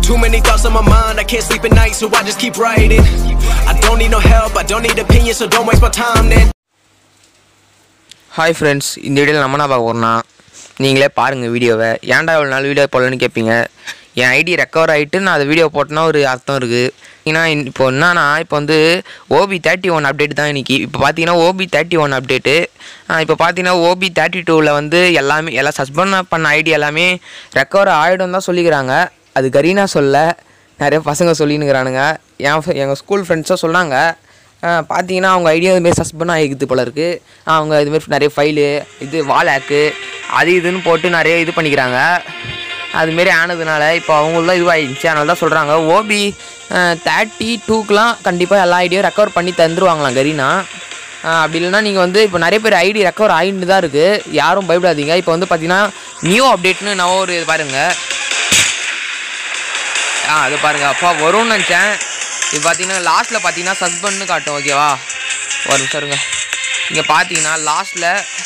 Too many thoughts on my mind, I can't sleep at night, so I just keep writing. I don't need no help, I don't need opinions, so don't waste my time then. Hi friends இந்த வீடியோவில் நம்ம என்ன பார்க்க போகிறோம்னா நீங்களே பாருங்கள் வீடியோவை ஏன்டா இவ்வளோ நாள் வீடியோ போடலன்னு கேட்பீங்க என் ஐடி ரெக்கவர் ஆகிட்டு நான் அந்த வீடியோ போட்டேன்னா ஒரு அர்த்தம் இருக்குது ஏன்னா இப்போ என்னன்னா இப்போ வந்து ஓபி தேர்ட்டி ஒன் அப்டேட் தான் இன்றைக்கி இப்போ பார்த்தீங்கன்னா ஓபி தேர்ட்டி ஒன் அப்டேட்டு இப்போ பார்த்தீங்கன்னா ஓபி தேர்ட்டி டூவில் வந்து எல்லாமே எல்லாம் சஸ்பெண்ட் பண்ண ஐடி எல்லாமே ரெக்கவர் ஆகிடும் தான் சொல்லிக்கிறாங்க அது கரீனா சொல்ல நிறைய பசங்க சொல்லினுக்கிறானுங்க என் எங்கள் ஸ்கூல் ஃப்ரெண்ட்ஸும் சொன்னாங்க ஆஹ் பார்த்தீங்கன்னா அவங்க ஐடியா இதுமாரி சஸ்பெண்ட் ஆகிக்குது போல இருக்குது அவங்க இதுமாரி நிறைய ஃபைலு இது வால் ஹேக்கு அது இதுன்னு போட்டு நிறைய இது பண்ணிக்கிறாங்க அதுமாரி ஆனதுனால இப்போ அவங்களாம் இதுவாகிடுச்சு அதனால தான் சொல்கிறாங்க ஓபி தேர்ட்டி டூக்கெலாம் கண்டிப்பாக எல்லா ஐடியும் ரெக்கவர் பண்ணி தந்துருவாங்களாம் கரீனா ஆஹ் அப்படி இல்லைன்னா நீங்கள் வந்து இப்போ நிறைய பேர் ஐடி ரெக்கவர் ஆகிட்டு தான் இருக்குது யாரும் பயப்படாதீங்க இப்போ வந்து பார்த்தீங்கன்னா நியூ அப்டேட்னு நான் ஒரு இது பாருங்கள் ஆ அது பாருங்க அப்பா வரும்னு நினச்சேன் இது பார்த்தீங்கன்னா லாஸ்ட்டில் பார்த்தீங்கன்னா சஸ்பெண்ட்னு காட்டும் ஓகேவா ஒரு நிமிஷம் இருங்க இங்கே பார்த்தீங்கன்னா லாஸ்ட்டில்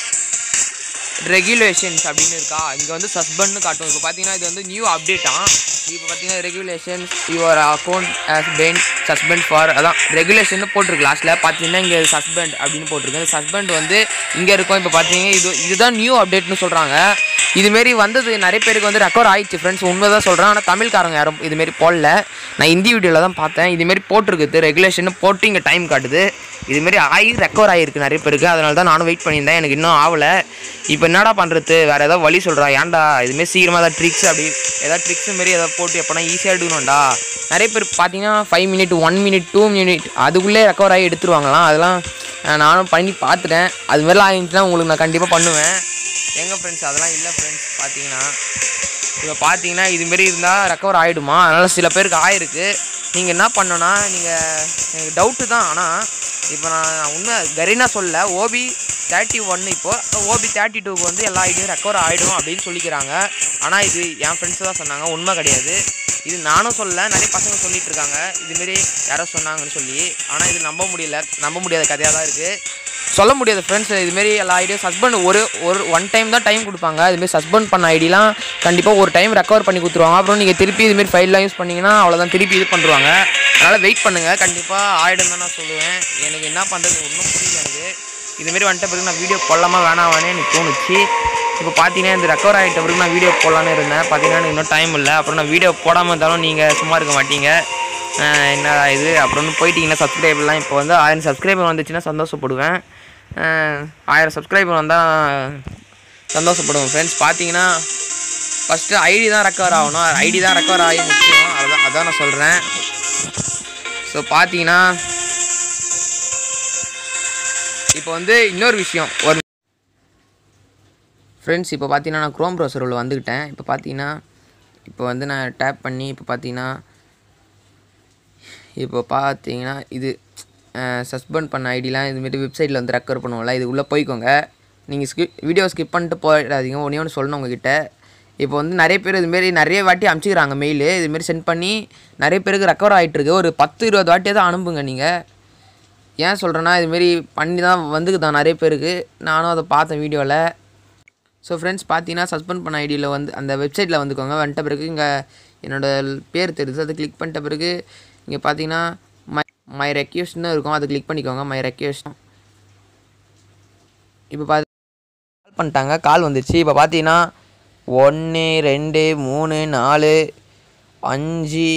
ரெகுலேஷன்ஸ் அப்படின்னு இருக்கா இங்கே வந்து சஸ்பெண்ட்னு காட்டும் இப்போ பார்த்தீங்கன்னா இது வந்து நியூ அப்டேட்டா இப்போ பார்த்தீங்கன்னா regulations your account has been suspend for அதான் ரெகுலேஷன் போட்டிருக்கு லாஸ்ட்டில் பார்த்தீங்கன்னா இங்கே சஸ்பெண்ட் அப்படின்னு போட்டிருக்கு இந்த சஸ்பெண்ட் வந்து இங்கே இருக்கும் இப்போ பார்த்தீங்கன்னா இது இதுதான் நியூ அப்டேட்னு சொல்கிறாங்க இதுமாரி வந்தது நிறைய பேருக்கு வந்து ரெக்கவர் ஆயிடுச்சு ஃப்ரெண்ட்ஸ் உண்மை தான் சொல்கிறேன் ஆனால் தமிழ்காரங்க யாரும் இதுமாரி போடல நான் ஹிந்தி வீடியோவில் தான் பார்த்தேன் இதுமாரி போட்டிருக்குது ரெகுலேஷன் போட்டு இங்கே டைம் காட்டுது இதுமாரி ஆகி ரெக்கவர் ஆகிருக்கு நிறைய பேருக்கு அதனால தான் நானும் வெயிட் பண்ணியிருந்தேன் எனக்கு இன்னும் ஆகலை இப்போ என்னடா பண்ணுறது வேறு ஏதாவது வழி சொல்கிறா ஏன்டா இதுமாரி சீக்கிரமாக ஏதாவது ட்ரிக்ஸ் அப்படி ஏதாவது ட்ரிக்ஸ் மாரி ஏதாவது போட்டு எப்போனா ஈஸியாக எடுக்கணும்டா நிறைய பேர் பார்த்தீங்கன்னா five minute one minute two minute அதுக்குள்ளே ரெக்கவர் ஆகி எடுத்துருவாங்களாம் அதெல்லாம் அஹ், நானும் பண்ணி பார்த்துட்டேன் அது மாதிரிலாம் ஆகிருந்துச்சுன்னா உங்களுக்கு நான் கண்டிப்பாக பண்ணுவேன் எங்கள் ஃப்ரெண்ட்ஸ் அதெல்லாம் இல்லை ஃப்ரெண்ட்ஸ் பார்த்தீங்கன்னா இப்போ பார்த்தீங்கன்னா இதுமாரி இருந்தால் ரெக்கவர் ஆகிடுமா அதனால் சில பேருக்கு ஆயிருக்கு நீங்கள் என்ன பண்ணணும்னா நீங்கள் எனக்கு டவுட்டு தான் ஆனால் இப்போ நான் உண்மை கரீனா சொல்ல ஓபி தேர்ட்டி ஒன்று இப்போ ஓபி தேர்ட்டி டூக்கு வந்து எல்லா ஐடியும் ரெக்கவர் ஆகிடும் அப்படின்னு சொல்லிக்கிறாங்க ஆனால் இது என் ஃப்ரெண்ட்ஸ் தான் சொன்னாங்க உண்மை கிடையாது இது நானும் சொல்ல நிறைய பசங்க சொல்லிட்டு இருக்காங்க இதுமாரி யாரோ சொன்னாங்கன்னு சொல்லி ஆனால் இது நம்ப முடியல நம்ப முடியாத கதையாக தான் இருக்குது சொல்ல முடியாது ஃப்ரெண்ட்ஸ் இதுமாரி எல்லா ஐடியும் சஸ்பெண்ட் ஒரு ஒரு ஒன் டைம் தான் டைம் கொடுப்பாங்க இதுமாரி சஸ்பெண்ட் பண்ண ஐடிலாம் கண்டிப்பாக ஒரு டைம் ரெக்கவர் பண்ணி கொடுத்துருவாங்க அப்புறம் நீங்கள் திருப்பி இதுமாரி ஃபைல்லாம் யூஸ் பண்ணீங்கன்னா அவ்வளோதான் திருப்பி இது பண்ணுவாங்க அதனால் வெயிட் பண்ணுங்கள் கண்டிப்பாக ஆயிடும் தான் நான் சொல்லுவேன் எனக்கு என்ன பண்ணுறது ஒன்றும் புரியல எனக்கு இதுமாரி வந்துட்ட பிறகு நான் வீடியோ போடலாமா வேணாமான்னு எனக்கு தோணுச்சு இப்போ பார்த்தீங்கன்னா இந்த ரெக்கவர் ஆகிட்ட பிறகு நான் வீடியோ போடலான்னு இருந்தேன் பார்த்தீங்கன்னா எனக்கு இன்னும் டைம் இல்லை அப்புறம் நான் வீடியோ போடாமல் இருந்தாலும் நீங்கள் சும்மா இருக்க மாட்டீங்க ஆஹ் என்ன இது அப்புறம் போயிட்டீங்கன்னா சப்ஸ்கிரைபர்லாம் இப்போ வந்து ஆயிரம் சப்ஸ்கிரைபர் வந்துச்சுன்னா சந்தோஷப்படுவேன் ஆஹ் ஆயிரம் சப்ஸ்கிரைபர் வந்தால் சந்தோஷப்படுவேன் ஃப்ரெண்ட்ஸ் பார்த்தீங்கன்னா ஃபஸ்ட்டு ஐடி தான் ரெக்கவர் ஆகணும் ஐடி தான் ரெக்கவர் ஆகி முக்கியம் அதான் அதான் நான் சொல்கிறேன் ஸோ பார்த்தீங்கன்னா இப்போ வந்து இன்னொரு விஷயம் ஒரு ஃப்ரெண்ட்ஸ் இப்போ பார்த்தீங்கன்னா நான் க்ரோம் ப்ரௌசர் உள்ள வந்துக்கிட்டேன் இப்போ பார்த்தீங்கன்னா இப்போ வந்து நான் டேப் பண்ணி இப்போ பார்த்தீங்கன்னா இப்போ பார்த்தீங்கன்னா இது சஸ்பெண்ட் பண்ண ஐடிலாம் இதுமாரி வெப்சைட்டில் வந்து ரெக்கவர் பண்ணுவோம்ல இது உள்ளே போய்க்கோங்க நீங்கள் ஸ்கிப் வீடியோ ஸ்கிப் பண்ணிட்டு போயிடாதீங்க ஒன்றே ஒன்று சொல்லணும் உங்ககிட்ட இப்போ வந்து நிறைய பேர் இதுமாரி நிறைய வாட்டி அனுப்பிச்சிக்கிறாங்க மெயிலு இதுமாரி சென்ட் பண்ணி நிறைய பேருக்கு ரெக்கவர் ஆகிட்டுருக்கு ஒரு பத்து இருபது வாட்டியாக தான் அனுப்புங்க நீங்கள் ஏன் சொல்கிறேன்னா இதுமாரி பண்ணி தான் வந்துக்குதான் நிறைய பேருக்கு நானும் அதை பார்த்தேன் வீடியோவில் ஸோ ஃப்ரெண்ட்ஸ் பார்த்தீங்கன்னா சஸ்பெண்ட் பண்ண ஐடியில் வந்து அந்த வெப்சைட்டில் வந்துக்கோங்க வந்துட்ட பிறகு இங்கே என்னோட பேர் தெரியுது அதை கிளிக் பண்ணிட்ட பிறகு இங்கே பார்த்தீங்கன்னா மை மை ரெக்யூஸ்ட்னு இருக்கும் அதை கிளிக் பண்ணிக்கோங்க மை ரெக்யூஸ்ட் இப்போ பார்த்து கால் பண்ணிட்டாங்க கால் வந்துருச்சு இப்போ பார்த்தீங்கன்னா ஒன்று ரெண்டு மூணு நாலு அஞ்சு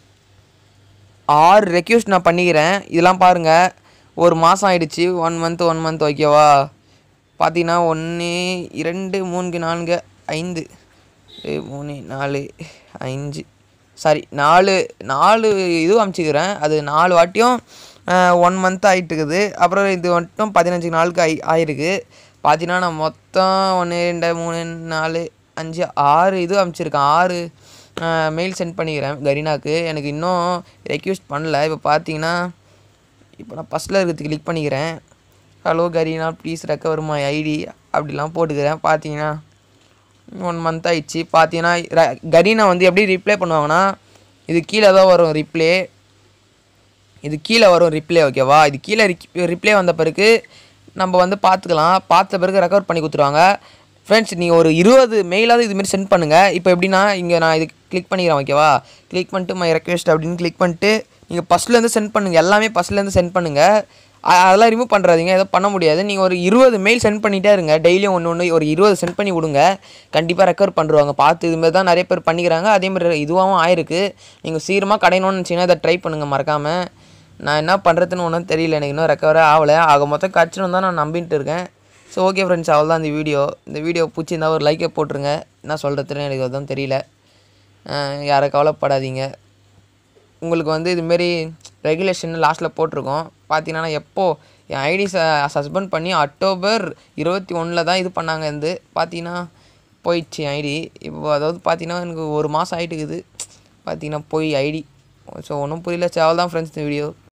ஆறு ரெக்யூஸ்ட் நான் பண்ணிக்கிறேன் இதெல்லாம் பாருங்கள் ஒரு மாதம் ஆயிடுச்சு ஒன் மந்த் ஒன் மந்த் ஓகேவா பார்த்தீங்கன்னா ஒன்று இரண்டு மூணு நான்கு ஐந்து ரெண்டு, மூணு நாலு அஞ்சு சாரி நாலு நாலு இது அமுச்சிக்கிறேன் அது நாலு வாட்டியும் ஒன் மந்த் ஆகிட்டு இருக்குது அப்புறம் இது மட்டும் பதினஞ்சு நாளுக்கு ஆயி ஆயிருக்கு பார்த்தீங்கன்னா நான் மொத்தம் ஒன்று ரெண்டு மூணு நாலு அஞ்சு ஆறு இது அமுச்சிருக்கேன் ஆறு மெயில் சென்ட் பண்ணிக்கிறேன் கரீனாக்கு எனக்கு இன்னும் ரெக்யூஸ்ட் பண்ணல இப்போ பார்த்தீங்கன்னா இப்போ நான் ஃபஸ்ட்டில் இருக்கிறது கிளிக் பண்ணிக்கிறேன் hello Kareena please recover my ID அப்படிலாம் போட்டுக்கிறேன் பார்த்தீங்கன்னா ஒன் மந்த் ஆயிடுச்சு பார்த்தீங்கன்னா ர- கரீனா வந்து எப்படி ரிப்ளை பண்ணுவாங்கன்னா இது கீழே தான் வரும் ரிப்ளே இது கீழே வரும் ரிப்ளே ஓகேவா இது கீழே ரிப்ளே வந்த பிறகு நம்ம வந்து பார்த்துக்கலாம் பார்த்த பிறகு ரெக்கவர் பண்ணி கொடுத்துருவாங்க ஃப்ரெண்ட்ஸ் நீங்கள் ஒரு இருபது மெயிலாவது இதுமாரி சென்ட் பண்ணுங்கள் இப்போ எப்படின்னா இங்கே நான் இது கிளிக் பண்ணிக்கிறேன் ஓகேவா கிளிக் பண்ணிட்டு மை ரெக்வெஸ்ட் அப்படின்னு கிளிக் பண்ணிட்டு நீங்கள் ஃபஸ்ட்லேருந்து சென்ட் பண்ணுங்கள் எல்லாமே ஃபஸ்ட்லேருந்து சென்ட் பண்ணுங்கள் அ- அதெல்லாம் ரிமூவ் பண்ணுறாதீங்க எதுவும் பண்ண முடியாது நீங்கள் ஒரு இருபது மெயில் சென்ட் பண்ணிகிட்டே இருங்க டெய்லியும் ஒன்று ஒன்று ஒரு இருபது சென்ட் பண்ணி விடுங்க கண்டிப்பாக ரெக்கவர் பண்ணுவாங்க பார்த்து இதுமாரி தான் நிறைய பேர் பண்ணிக்கிறாங்க அதேமாதிரி இதுவாகவும் ஆயிருக்கு நீங்கள் சீக்கிரமாக கடையணும்னு நினச்சிங்கன்னா இதை ட்ரை பண்ணுங்கள் மறக்காமல் நான் என்ன பண்ணுறதுன்னு ஒன்றும் தெரியல எனக்கு இன்னும் ரெக்கவரே ஆகலை ஆக மொத்தம் கிடச்சிடும் தான் நான் நம்பிட்டு இருக்கேன் ஸோ ஓகே ஃப்ரெண்ட்ஸ் அவ்வளோதான் இந்த வீடியோ இந்த வீடியோ பிடிச்சிருந்தா ஒரு லைக்கை போட்டுருங்க என்ன சொல்கிறதுன்னு எனக்கு அதுவும் தெரியல அஹ் யாரும் கவலைப்படாதீங்க உங்களுக்கு வந்து இதுமாரி ரெகுலேஷன் லாஸ்ட்டில் போட்டிருக்கோம் பார்த்தீங்கன்னா எப்போ என் ஐடி சஸ்பெண்ட் பண்ணி அக்டோபர் இருபத்தி ஒன்றில் தான் இது பண்ணாங்க இருந்து பார்த்தீங்கன்னா போயிடுச்சு ஐடி இப்போ அதாவது பார்த்தீங்கன்னா எனக்கு ஒரு மாதம் ஆகிட்டு இருக்குது பார்த்தீங்கன்னா போய் ஐடி ஸோ ஒன்றும் புரியல சேவல் தான் ஃப்ரெண்ட்ஸ் இந்த வீடியோ